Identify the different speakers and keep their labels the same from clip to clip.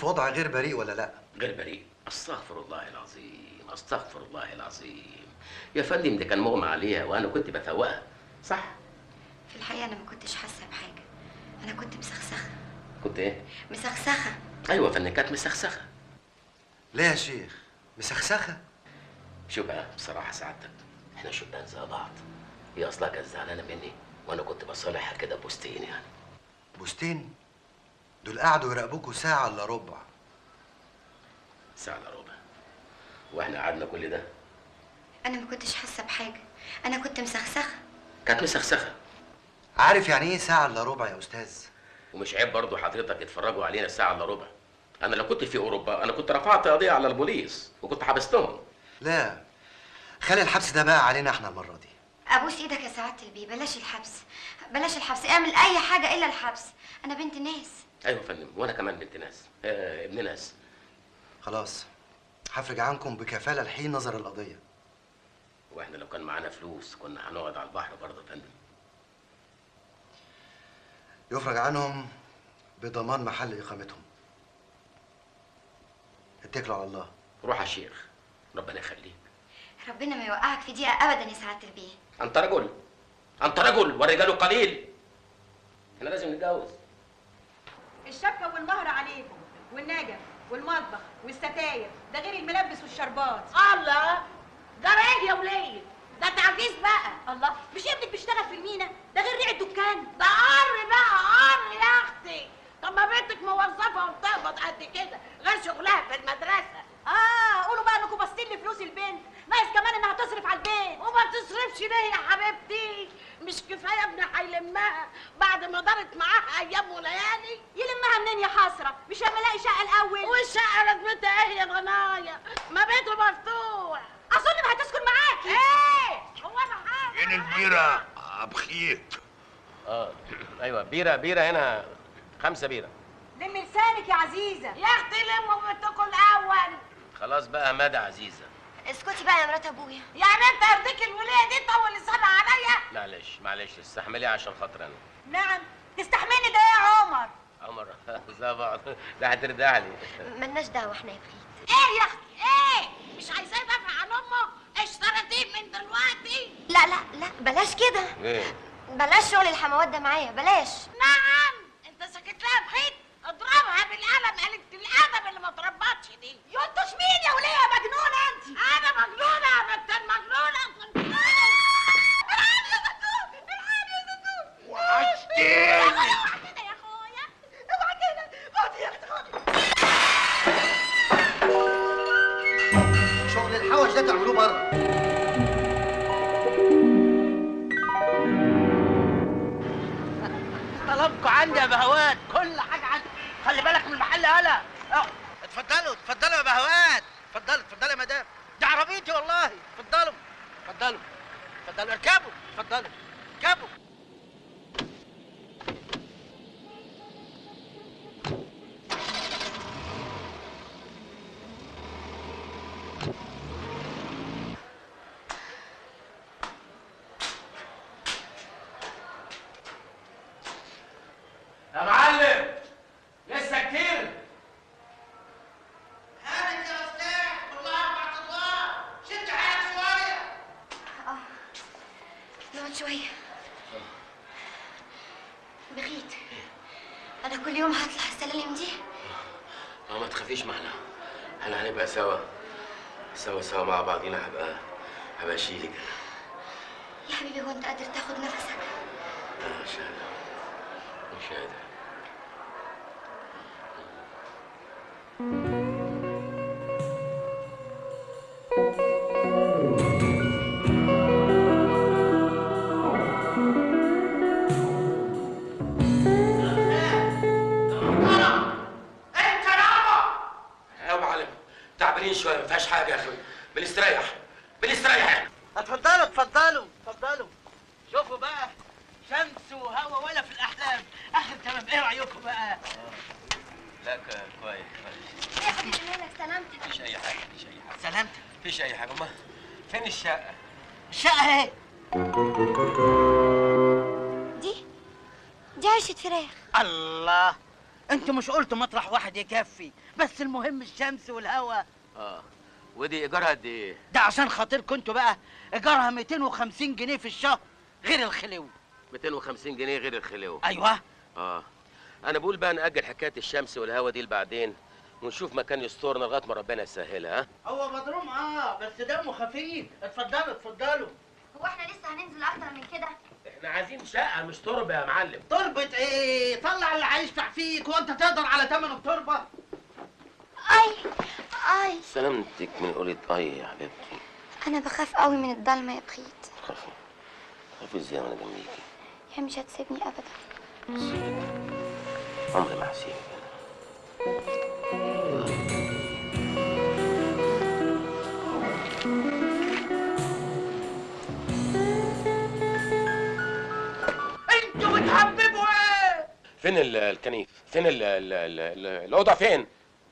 Speaker 1: في وضع غير بريء ولا لا
Speaker 2: غير بريء استغفر الله العظيم استغفر الله العظيم يا فندم ده كان مغمى عليها وانا كنت بفوقها صح
Speaker 3: في الحقيقه انا ما كنتش حاسه بحاجه انا كنت مسخسخه
Speaker 2: كنت ايه
Speaker 3: مسخسخه
Speaker 2: ايوه يا فندم كانت مسخسخه
Speaker 1: ليه يا شيخ مسخسخه
Speaker 2: شوف بقى بصراحه سعادتك احنا شبان زي بعض هي اصلها كانت زعلانه مني وانا كنت بصالحها كده بوستين يعني
Speaker 1: بوستين دول قعدوا يراقبوكوا ساعه الا ربع
Speaker 2: ساعه الا ربع واحنا قعدنا كل ده
Speaker 3: انا ما كنتش حاسه بحاجه انا كنت مسخسخه
Speaker 2: كانت مسخسخه
Speaker 1: عارف يعني ايه ساعه الا ربع يا استاذ
Speaker 2: ومش عيب برضه حضرتك اتفرجوا علينا ساعه الا ربع انا لو كنت في اوروبا انا كنت رفعت قضيه على البوليس وكنت حبستهم
Speaker 1: لا خلي الحبس ده بقى علينا احنا المره دي
Speaker 3: ابوس ايدك يا سعاده البيه بلاش الحبس بلاش الحبس اعمل اي حاجه الا الحبس انا بنت ناس
Speaker 2: ايوه يا فندم وانا كمان بنت ناس آه ابن ناس
Speaker 1: خلاص هفرج عنكم بكفاله الحين نظر القضيه
Speaker 2: واحنا لو كان معانا فلوس كنا هنقعد على البحر برضه يا فندم
Speaker 1: يفرج عنهم بضمان محل اقامتهم اتكلوا على الله
Speaker 2: روح يا شيخ ربنا يخليك
Speaker 3: ربنا ما يوقعك في دقيقه ابدا يا سعاده البيه
Speaker 2: انت رجل انت رجل والرجال قليل احنا لازم نتجوز
Speaker 4: الشبكه والمهر عليكم والنجف والمطبخ والستاير ده غير الملبس والشربات
Speaker 5: الله ده ايه يا وليه ده تعجيز بقى
Speaker 4: الله مش ابنك بيشتغل في المينا ده غير ريع الدكان
Speaker 5: ده قر بقى قر يا اختي طب ما بنتك موظفه وبتقبض قد كده غير شغلها في المدرسه
Speaker 4: اه قولوا بقى انكم باصين لفلوس البنت ناقص كمان انها تصرف على البيت
Speaker 5: وما تصرفش ليه يا حبيبتي مش كفايه ابني هيلمها بعد ما دارت معاها ايام وليالي
Speaker 4: يلمها منين يا حسره مش لما الاقي شقه الاول
Speaker 5: والشقه لازمتها ايه يا ضنايا ما بيته مفتوح
Speaker 4: اظن ما هتسكن معاكي
Speaker 5: ايه هو انا حاجه
Speaker 6: فين البيرة أبخيت
Speaker 2: اه ايوه بيره بيره هنا خمسه بيره
Speaker 4: لم لسانك يا عزيزه
Speaker 5: يا اختي لموا بنتكم الاول
Speaker 2: خلاص بقى مدى عزيزه
Speaker 3: اسكتي بقى يا مرات ابويا
Speaker 5: يعني انت يرضيك الوليه دي تطول لسانها عليا
Speaker 2: معلش معلش استحملي عشان خاطر انا
Speaker 4: نعم تستحملني ده يا عمر
Speaker 2: عمر زي بعض ده هترجع لي
Speaker 3: ملناش دعوه احنا يا بخيت
Speaker 5: ايه يا اختي ايه مش عايزاه يدافع عن امه اشتريتيه من دلوقتي
Speaker 3: لا لا لا بلاش كده
Speaker 2: ايه
Speaker 3: بلاش شغل الحموات ده معايا بلاش
Speaker 5: نعم انت سكت لها بخيط اضربها بالقلم قالت الادب اللي ما اتربتش دي
Speaker 4: ينطش مين يا وليه يا مجنونه انت
Speaker 5: انا مجنونه يا بنت المجنونه
Speaker 6: وحشتيني
Speaker 5: كده يا اخويا
Speaker 4: اوعى كده خدي يا اختي خدي
Speaker 1: شغل الحوش ده تعملوه بره
Speaker 7: طلبكم عندي يا بهوات كل حاجه عندي خلي بالك من المحل هلا اه، اتفضلوا اتفضلوا يا بهوات اتفضلوا اتفضلوا يا مدام دي عربيتي والله اتفضلوا اتفضلوا اتفضلوا اركبوا اتفضلوا اركبوا
Speaker 2: يا معلم لسه كتير
Speaker 7: هانت يا استاذ والله بعد الله شد حيلك شويه
Speaker 3: نقعد شويه بخيت انا كل يوم هطلع السلالم دي
Speaker 2: اه ما تخافيش معنا احنا هنبقى سوا سوا سوا مع بعضينا هبقى هبقى اشيلك
Speaker 3: يا حبيبي هو انت قادر تاخد نفسك
Speaker 2: لا مش قادر مش قادر
Speaker 7: انت يابا
Speaker 2: يا معلم تعبانين شويه ما فيهاش حاجه يا اخي بنستريح بنستريح
Speaker 7: اتفضلوا اتفضلوا اتفضلوا شوفوا بقى شمس وهوا ولا في الاحلام اخر تمام ايه رايكم بقى
Speaker 2: لا ك- كويس كويس
Speaker 3: يا حبيبي مالك سلامتك
Speaker 2: مفيش اي حاجه مفيش اي حاجه
Speaker 7: سلامتك
Speaker 2: مفيش اي حاجه ما فين الشقه
Speaker 7: الشقه اهي
Speaker 3: دي دي عيشة فراخ
Speaker 7: الله انتوا مش قلتوا مطرح واحد يكفي بس المهم الشمس والهواء
Speaker 2: اه ودي ايجارها قد ايه
Speaker 7: ده عشان خاطركم انتوا بقى ايجارها 250 جنيه في الشهر غير الخلو
Speaker 2: 250 جنيه غير الخلو
Speaker 7: ايوه
Speaker 2: اه انا بقول بقى ناجل حكايه الشمس والهوا دي لبعدين ونشوف مكان يستورنا لغايه ما ربنا يسهلها ها
Speaker 7: هو مضروم اه بس دمه خفيف اتفضلوا اتفضلوا
Speaker 3: هو احنا لسه هننزل اكتر من كده
Speaker 2: احنا عايزين شقه مش تربه يا معلم
Speaker 7: تربة ايه طلع اللي هيشفع فيك وانت تقدر على ثمن التربة
Speaker 3: اي اي
Speaker 2: سلامتك من قولة اي يا حبيبتي
Speaker 3: انا بخاف قوي من الضلمه يا بخيت
Speaker 2: خافي خافي ازاي وانا جنبيكي
Speaker 3: يا مش هتسيبني ابدا
Speaker 2: عمري ما هسيبك انا
Speaker 7: انتوا بتحببوا ايه
Speaker 2: فين ال- الكنيف فين ال ال ال ال الاوضه فين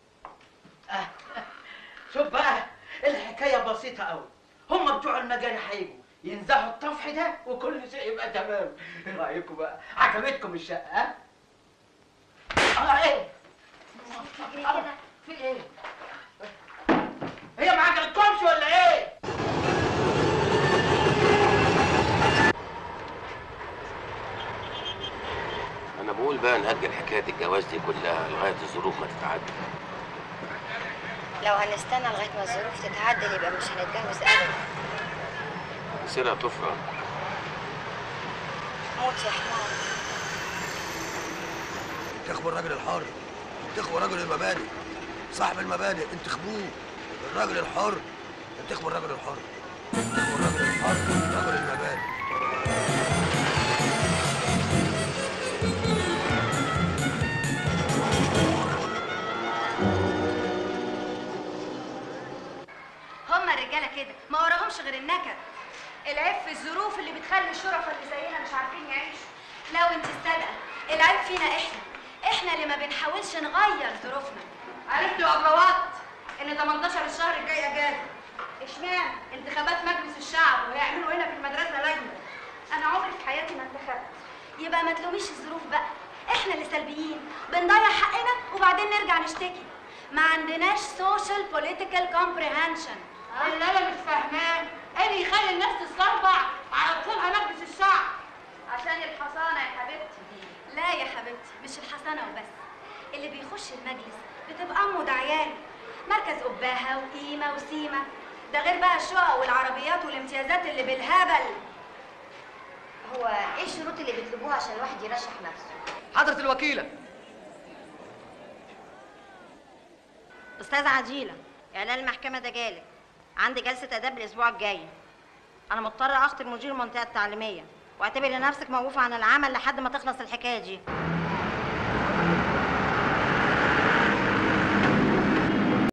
Speaker 7: شوف بقى الحكاية بسيطة قوي هما بتوع المجاري هيجوا ينزعوا الطفح ده وكل شيء يبقى تمام ايه رأيكم بقى عجبتكم الشقة ها؟ اه ايه
Speaker 3: كده
Speaker 7: في ايه هي ما عجبتكمش ولا ايه
Speaker 2: انا بقول بقى نأجل حكايه الجواز دي كلها لغايه الظروف ما تتعدل
Speaker 3: لو هنستنى لغايه ما الظروف تتعدل يبقى مش هنتجوز ابدا
Speaker 2: مصيرها تفرق
Speaker 3: موت يا حمار
Speaker 8: انتخبوا الراجل الحر انتخبوا رجل المبادئ صاحب المبادئ انتخبوه الراجل الحر انتخبوا الراجل الحر انتخبوا الراجل الحر رجل المبادئ
Speaker 3: هما الرجاله كده ما وراهمش غير النكد العيب في الظروف اللي بتخلي الشرفاء اللي زينا مش عارفين يعيشوا لو انت الصادقه العيب فينا احنا احنا اللي ما بنحاولش نغير ظروفنا عرفت يا ابلوات ان 18 الشهر الجاي اجازه اشمعنى انتخابات مجلس الشعب وهيعملوا هنا في المدرسه لجنه انا عمري في حياتي ما انتخبت يبقى ما تلوميش الظروف بقى احنا اللي سلبيين بنضيع حقنا وبعدين نرجع نشتكي ما عندناش سوشيال بوليتيكال كومبريهنشن
Speaker 5: اللي انا مش فاهماه ايه اللي يخلي الناس تستربع على طولها مجلس الشعب
Speaker 3: عشان الحصانة يا حبيبتي لا يا حبيبتي مش الحصانة وبس اللي بيخش المجلس بتبقى أمه ده عياله مركز قباها وقيمة وسيمة ده غير بقى الشقق والعربيات والامتيازات اللي بالهبل هو ايه الشروط اللي بيطلبوها عشان الواحد يرشح نفسه؟
Speaker 1: حضرة الوكيلة
Speaker 4: استاذ عديله اعلان المحكمه ده جالك عندي جلسه اداب الاسبوع الجاي انا مضطره اخطب مدير المنطقه التعليميه واعتبري نفسك موقوفه عن العمل لحد ما تخلص الحكايه دي